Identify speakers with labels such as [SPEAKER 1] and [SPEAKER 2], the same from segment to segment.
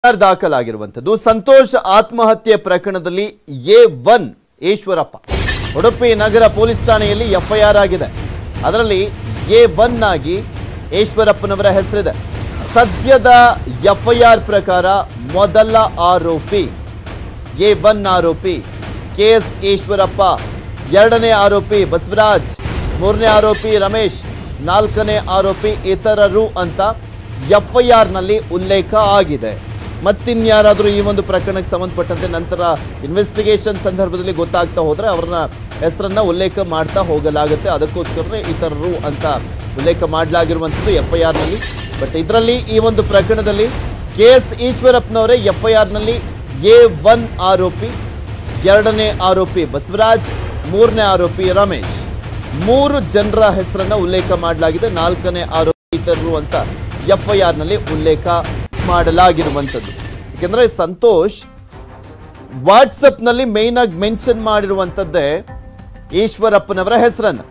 [SPEAKER 1] R ದಾಖಲಾಗಿರುವಂಥದ್ದು Santosh ಆತ್ಮಹತ್ಯೆ ಪ್ರಕರಣದಲ್ಲಿ A one Eshwarappa Udupi ನಗರ ಪೊಲೀಸ್ ಠಾಣೆಯಲ್ಲಿ ಎಫ್ಐಆರ್ ಆಗಿದೆ ಅದರಲ್ಲಿ ಎ ಒನ್ ಆಗಿ ಈಶ್ವರಪ್ಪನವರ ಹೆಸರಿದೆ ಸದ್ಯದ ಎಫ್ಐಆರ್ ಪ್ರಕಾರ ಮೊದಲ ಆರೋಪಿ ಎ ಒನ್ ಆರೋಪಿ ಕೆ ಎಸ್ ಈಶ್ವರಪ್ಪ ಎರಡನೇ ಆರೋಪಿ ಬಸವರಾಜ್ ಮೂರನೇ ಆರೋಪಿ ರಮೇಶ್ ನಾಲ್ಕನೇ ಆರೋಪಿ ಇತರರು ಅಂತ ಎಫ್ಐಆರ್ನಲ್ಲಿ ಉಲ್ಲೇಖ ಆಗಿದೆ ಮತ್ತಿನ್ಯಾರಾದರೂ ಈ ಒಂದು ಪ್ರಕರಣಕ್ಕೆ ಸಂಬಂಧಪಟ್ಟಂತೆ ನಂತರ ಇನ್ವೆಸ್ಟಿಗೇಷನ್ ಸಂದರ್ಭದಲ್ಲಿ ಗೊತ್ತಾಗ್ತಾ ಹೋದ್ರೆ ಅವರನ್ನ ಹೆಸರನ್ನ ಉಲ್ಲೇಖ ಮಾಡ್ತಾ ಹೋಗಲಾಗುತ್ತೆ ಅದಕ್ಕೋಸ್ಕರ ಇತರರು ಅಂತ ಉಲ್ಲೇಖ ಮಾಡಲಾಗಿರುವಂಥದ್ದು ಎಫ್ಐಆರ್ನಲ್ಲಿ ಬಟ್ ಇದರಲ್ಲಿ ಈ ಒಂದು ಪ್ರಕರಣದಲ್ಲಿ ಕೆ ಎಸ್ ಈಶ್ವರಪ್ಪನವರೇ ಎಫ್ಐಆರ್ನಲ್ಲಿ ಎ ಒನ್ ಆರೋಪಿ ಎರಡನೇ ಆರೋಪಿ ಬಸವರಾಜ್ ಮೂರನೇ ಆರೋಪಿ ರಮೇಶ್ ಮೂರು ಜನರ ಹೆಸರನ್ನ ಉಲ್ಲೇಖ ಮಾಡಲಾಗಿದೆ ನಾಲ್ಕನೇ ಆರೋಪಿ ಇತರರು ಅಂತ ಎಫ್ಐಆರ್ ನಲ್ಲಿ ಉಲ್ಲೇಖ ಮಾಡಲಾಗಿರುವಂಥದ್ದು ಯಾಕೆಂದ್ರೆ ಸಂತೋಷ್ ವಾಟ್ಸಪ್ ನಲ್ಲಿ ಮೇನ್ ಆಗಿ ಮೆನ್ಷನ್ ಮಾಡಿರುವಂತದ್ದೇ ಈಶ್ವರಪ್ಪನವರ ಹೆಸರನ್ನ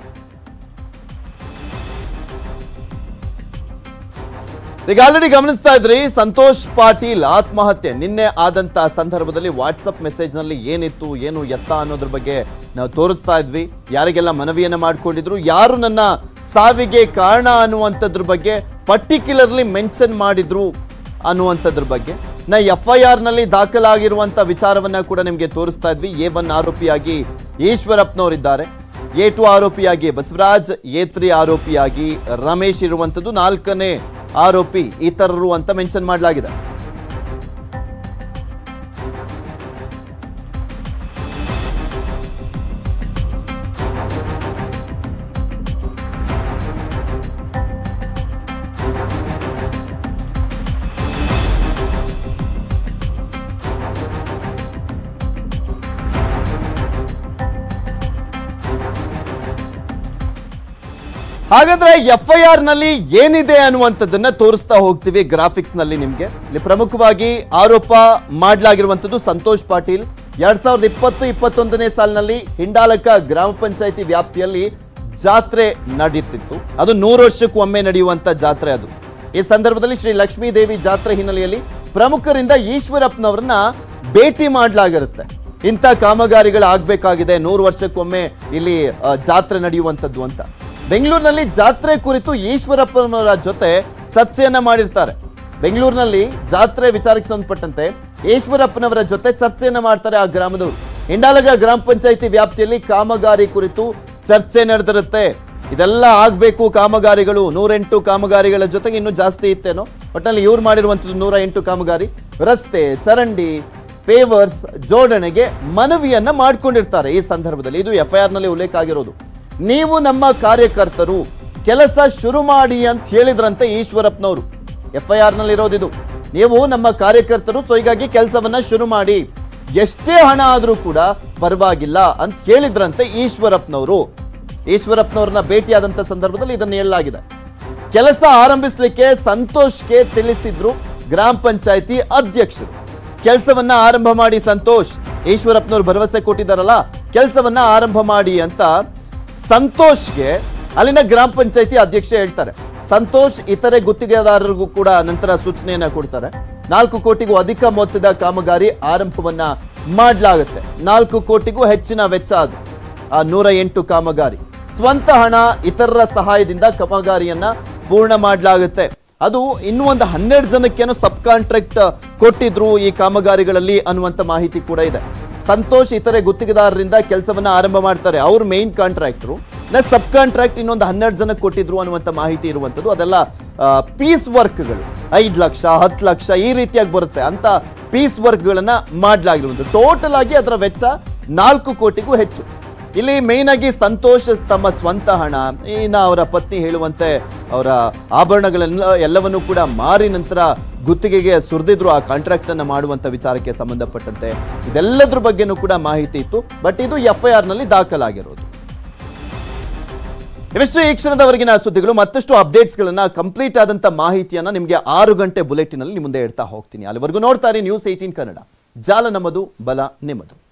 [SPEAKER 1] ಈಗ ಆಲ್ರೆಡಿ ಗಮನಿಸ್ತಾ ಇದ್ರಿ ಸಂತೋಷ್ ಪಾಟೀಲ್ ಆತ್ಮಹತ್ಯೆ ನಿನ್ನೆ ಆದಂತ ಸಂದರ್ಭದಲ್ಲಿ ವಾಟ್ಸಪ್ ಮೆಸೇಜ್ ನಲ್ಲಿ ಏನಿತ್ತು ಏನು ಎತ್ತ ಅನ್ನೋದ್ರ ಬಗ್ಗೆ ನಾವು ತೋರಿಸ್ತಾ ಇದ್ವಿ ಯಾರಿಗೆಲ್ಲ ಮನವಿಯನ್ನ ಮಾಡ್ಕೊಂಡಿದ್ರು ಯಾರು ನನ್ನ ಸಾವಿಗೆ ಕಾರಣ ಅನ್ನುವಂಥದ್ರ ಬಗ್ಗೆ ಪರ್ಟಿಕ್ಯುಲರ್ಲಿ ಮೆನ್ಷನ್ ಮಾಡಿದ್ರು ಅನ್ನುವಂಥದ್ರ ಬಗ್ಗೆ ನಾ ಎಫ್ ಐ ಆರ್ ನಲ್ಲಿ ದಾಖಲಾಗಿರುವಂತ ವಿಚಾರವನ್ನ ಕೂಡ ನಿಮಗೆ ತೋರಿಸ್ತಾ ಇದ್ವಿ ಎ ಒನ್ ಆರೋಪಿಯಾಗಿ ಈಶ್ವರಪ್ಪನವರಿದ್ದಾರೆ ಎ ಟು ಆರೋಪಿಯಾಗಿ ಬಸವರಾಜ್ ಎ ತ್ರೀ ಆರೋಪಿಯಾಗಿ ರಮೇಶ್ ಇರುವಂತದ್ದು ನಾಲ್ಕನೇ ಆರೋಪಿ ಇತರರು ಅಂತ ಮೆನ್ಷನ್ ಮಾಡಲಾಗಿದೆ ಹಾಗಾದ್ರೆ ಎಫ್ ಐ ಆರ್ ನಲ್ಲಿ ಏನಿದೆ ಅನ್ನುವಂಥದ್ದನ್ನ ತೋರಿಸ್ತಾ ಹೋಗ್ತೀವಿ ಗ್ರಾಫಿಕ್ಸ್ ನಲ್ಲಿ ನಿಮ್ಗೆ ಇಲ್ಲಿ ಪ್ರಮುಖವಾಗಿ ಆರೋಪ ಮಾಡಲಾಗಿರುವಂತದ್ದು ಸಂತೋಷ್ ಪಾಟೀಲ್ ಎರಡ್ ಸಾವಿರದ ಇಪ್ಪತ್ತು ಇಪ್ಪತ್ತೊಂದನೇ ಸಾಲಿನಲ್ಲಿ ಹಿಂಡಾಲಕ ಗ್ರಾಮ ಪಂಚಾಯತಿ ವ್ಯಾಪ್ತಿಯಲ್ಲಿ ಜಾತ್ರೆ ನಡೀತಿತ್ತು ಅದು ನೂರು ವರ್ಷಕ್ಕೂ ಒಮ್ಮೆ ನಡೆಯುವಂತ ಜಾತ್ರೆ ಅದು ಈ ಸಂದರ್ಭದಲ್ಲಿ ಶ್ರೀ ಲಕ್ಷ್ಮೀ ದೇವಿ ಜಾತ್ರೆ ಹಿನ್ನೆಲೆಯಲ್ಲಿ ಪ್ರಮುಖರಿಂದ ಈಶ್ವರಪ್ಪನವರನ್ನ ಭೇಟಿ ಮಾಡಲಾಗಿರುತ್ತೆ ಇಂಥ ಕಾಮಗಾರಿಗಳು ಆಗ್ಬೇಕಾಗಿದೆ ನೂರು ವರ್ಷಕ್ಕೊಮ್ಮೆ ಇಲ್ಲಿ ಆ, ಜಾತ್ರೆ ನಡೆಯುವಂಥದ್ದು ಅಂತ ಬೆಂಗಳೂರಿನಲ್ಲಿ ಜಾತ್ರೆ ಕುರಿತು ಈಶ್ವರಪ್ಪನವರ ಜೊತೆ ಚರ್ಚೆಯನ್ನ ಮಾಡಿರ್ತಾರೆ ಬೆಂಗಳೂರಿನಲ್ಲಿ ಜಾತ್ರೆ ವಿಚಾರಕ್ಕೆ ಸಂಬಂಧಪಟ್ಟಂತೆ ಈಶ್ವರಪ್ಪನವರ ಜೊತೆ ಚರ್ಚೆಯನ್ನ ಮಾಡ್ತಾರೆ ಆ ಗ್ರಾಮದವರು ಹಿಂಡಾಲಗ ಗ್ರಾಮ ಪಂಚಾಯತಿ ವ್ಯಾಪ್ತಿಯಲ್ಲಿ ಕಾಮಗಾರಿ ಕುರಿತು ಚರ್ಚೆ ನಡೆದಿರುತ್ತೆ ಇದೆಲ್ಲ ಆಗ್ಬೇಕು ಕಾಮಗಾರಿಗಳು ನೂರೆಂಟು ಕಾಮಗಾರಿಗಳ ಜೊತೆಗೆ ಇನ್ನೂ ಜಾಸ್ತಿ ಇತ್ತೇನೋ ಒಟ್ಟಿನಲ್ಲಿ ಇವ್ರು ಮಾಡಿರುವಂಥದ್ದು ನೂರ ಎಂಟು ಕಾಮಗಾರಿ ರಸ್ತೆ ಚರಂಡಿ ಪೇವರ್ಸ್ ಜೋಡಣೆಗೆ ಮನವಿಯನ್ನ ಮಾಡ್ಕೊಂಡಿರ್ತಾರೆ ಈ ಸಂದರ್ಭದಲ್ಲಿ ಇದು ಎಫ್ ಐ ಆರ್ ನಲ್ಲಿ ಉಲ್ಲೇಖ ಆಗಿರೋದು ನೀವು ನಮ್ಮ ಕಾರ್ಯಕರ್ತರು ಕೆಲಸ ಶುರು ಮಾಡಿ ಅಂತ ಹೇಳಿದ್ರಂತೆ ಈಶ್ವರಪ್ಪನವರು ಎಫ್ ಐ ಆರ್ ನಲ್ಲಿ ಇರೋದಿದು ನೀವು ನಮ್ಮ ಕಾರ್ಯಕರ್ತರು ಸೊ ಹೀಗಾಗಿ ಕೆಲಸವನ್ನ ಶುರು ಮಾಡಿ ಎಷ್ಟೇ ಹಣ ಆದ್ರೂ ಕೂಡ ಪರವಾಗಿಲ್ಲ ಅಂತ ಹೇಳಿದ್ರಂತೆ ಈಶ್ವರಪ್ಪನವರು ಈಶ್ವರಪ್ಪನವ್ರನ್ನ ಭೇಟಿಯಾದಂತ ಸಂದರ್ಭದಲ್ಲಿ ಇದನ್ನು ಹೇಳಲಾಗಿದೆ ಕೆಲಸ ಆರಂಭಿಸಲಿಕ್ಕೆ ಸಂತೋಷ್ಗೆ ತಿಳಿಸಿದ್ರು ಗ್ರಾಮ ಪಂಚಾಯತಿ ಅಧ್ಯಕ್ಷರು ಕೆಲಸವನ್ನ ಆರಂಭ ಮಾಡಿ ಸಂತೋಷ್ ಈಶ್ವರಪ್ಪನವ್ರು ಭರವಸೆ ಕೊಟ್ಟಿದ್ದಾರಲ್ಲ ಕೆಲಸವನ್ನ ಆರಂಭ ಮಾಡಿ ಅಂತ ಸಂತೋಷ್ಗೆ ಅಲ್ಲಿನ ಗ್ರಾಮ ಪಂಚಾಯತಿ ಅಧ್ಯಕ್ಷ ಹೇಳ್ತಾರೆ ಸಂತೋಷ್ ಇತರೆ ಗುತ್ತಿಗೆದಾರರಿಗೂ ಕೂಡ ನಂತರ ಸೂಚನೆಯನ್ನ ಕೊಡ್ತಾರೆ ನಾಲ್ಕು ಕೋಟಿಗೂ ಅಧಿಕ ಮೊತ್ತದ ಕಾಮಗಾರಿ ಆರಂಭವನ್ನ ಮಾಡಲಾಗುತ್ತೆ ನಾಲ್ಕು ಕೋಟಿಗೂ ಹೆಚ್ಚಿನ ವೆಚ್ಚ ಅದು ಆ ನೂರ ಎಂಟು ಕಾಮಗಾರಿ ಸ್ವಂತ ಹಣ ಇತರರ ಸಹಾಯದಿಂದ ಕಾಮಗಾರಿಯನ್ನ ಪೂರ್ಣ ಮಾಡಲಾಗುತ್ತೆ ಅದು ಇನ್ನೂ ಒಂದು ಹನ್ನೆರಡು ಜನಕ್ಕೇನೋ ಸಬ್ ಕಾಂಟ್ರಾಕ್ಟ್ ಕೊಟ್ಟಿದ್ರು ಈ ಕಾಮಗಾರಿಗಳಲ್ಲಿ ಅನ್ನುವಂಥ ಮಾಹಿತಿ ಕೂಡ ಇದೆ ಸಂತೋಷ್ ಇತರೆ ಗುತ್ತಿಗೆದಾರರಿಂದ ಕೆಲಸವನ್ನ ಆರಂಭ ಮಾಡ್ತಾರೆ ಅವ್ರು ಮೇನ್ ಕಾಂಟ್ರಾಕ್ಟ್ರು ಸಬ್ ಕಾಂಟ್ರಾಕ್ಟ್ ಇನ್ನೊಂದು ಹನ್ನೆರಡು ಜನಕ್ಕೆ ಕೊಟ್ಟಿದ್ರು ಅನ್ನುವಂಥ ಮಾಹಿತಿ ಇರುವಂಥದ್ದು ಅದೆಲ್ಲ ಪೀಸ್ ವರ್ಕ್ಗಳು ಐದು ಲಕ್ಷ ಹತ್ತು ಲಕ್ಷ ಈ ರೀತಿಯಾಗಿ ಬರುತ್ತೆ ಅಂತ ಪೀಸ್ ವರ್ಕ್ಗಳನ್ನ ಮಾಡಲಾಗಿರುವಂಥದ್ದು ಟೋಟಲ್ ಆಗಿ ಅದರ ವೆಚ್ಚ ನಾಲ್ಕು ಕೋಟಿಗೂ ಹೆಚ್ಚು ಇಲ್ಲಿ ಮೇನ್ ಆಗಿ ಸಂತೋಷ್ ತಮ್ಮ ಸ್ವಂತ ಹಣ ಇನ್ನ ಅವರ ಪತ್ನಿ ಹೇಳುವಂತೆ ಅವರ ಆಭರಣಗಳೆಲ್ಲ ಎಲ್ಲವನ್ನೂ ಕೂಡ ಮಾರಿ ನಂತರ ಗುತ್ತಿಗೆಗೆ ಸುರಿದಿದ್ರು ಆ ಕಾಂಟ್ರಾಕ್ಟ್ ಅನ್ನ ಮಾಡುವಂತ ವಿಚಾರಕ್ಕೆ ಸಂಬಂಧಪಟ್ಟಂತೆ ಇದೆಲ್ಲದ್ರ ಬಗ್ಗೆನೂ ಕೂಡ ಮಾಹಿತಿ ಇತ್ತು ಬಟ್ ಇದು ಎಫ್ ಐ ಆರ್ ನಲ್ಲಿ ದಾಖಲಾಗಿರೋದು ಇವಿಷ್ಟು ಈ ಕ್ಷಣದವರೆಗಿನ ಸುದ್ದಿಗಳು ಮತ್ತಷ್ಟು ಅಪ್ಡೇಟ್ಸ್ ಗಳನ್ನ ಕಂಪ್ಲೀಟ್ ಆದಂತ ಮಾಹಿತಿಯನ್ನ ನಿಮಗೆ ಆರು ಗಂಟೆ ಬುಲೆಟಿನ್ ಅಲ್ಲಿ ನಿಮ್ಮ ಮುಂದೆ ಇಡ್ತಾ ಹೋಗ್ತೀನಿ ಅಲ್ಲಿವರೆಗೂ ನೋಡ್ತಾರೆ ನ್ಯೂಸ್ ಏಟೀನ್ ಕನ್ನಡ ಜಾಲ ನಮ್ಮದು ಬಲ ನಿಮ್ಮದು